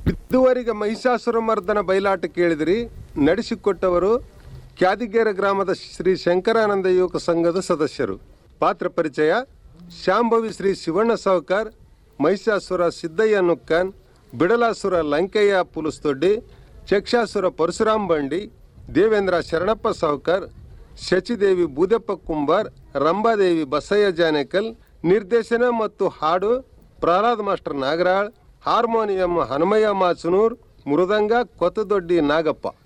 ಇದುವರೆಗೆ ಮಹಿಷಾಸುರ ಮರ್ದನ ಬಯಲಾಟ ಕೇಳಿದಿರಿ ನಡೆಸಿಕೊಟ್ಟವರು ಕ್ಯಾದಿಗೇರ ಗ್ರಾಮದ ಶ್ರೀ ಶಂಕರಾನಂದ ಯುವಕ ಸಂಘದ ಸದಸ್ಯರು ಪಾತ್ರ ಪರಿಚಯ ಶಾಂಭವಿ ಶ್ರೀ ಶಿವಣ್ಣ ಸಾವ್ಕಾರ್ ಮಹಿಷಾಸುರ ಸಿದ್ದಯ್ಯ ನುಕ್ಕನ್ ಬಿಡಲಾಸುರ ಲಂಕಯ್ಯ ಪುಲುಸ್ತೊಡ್ಡಿ ಚಕ್ಷಾಸುರ ಪರಶುರಾಮ್ ಬಂಡಿ ದೇವೇಂದ್ರ ಶರಣಪ್ಪ ಸಾವ್ಕರ್ ಶಚಿದೇವಿ ಬೂದಪ್ಪ ಕುಂಬಾರ್ ರಂಭಾದೇವಿ ಬಸಯ್ಯ ಜಾನೇಕಲ್ ನಿರ್ದೇಶನ ಮತ್ತು ಹಾಡು ಪ್ರಹ್ಲಾದ್ ಮಾಸ್ಟರ್ ನಾಗರಾಳ್ ಹಾರ್ಮೋನಿಯಂ ಹನುಮಯ್ಯ ಮಾಚನೂರ್ ಮೃದಂಗ ಕೊತ್ತದೊಡ್ಡಿ ನಾಗಪ್ಪ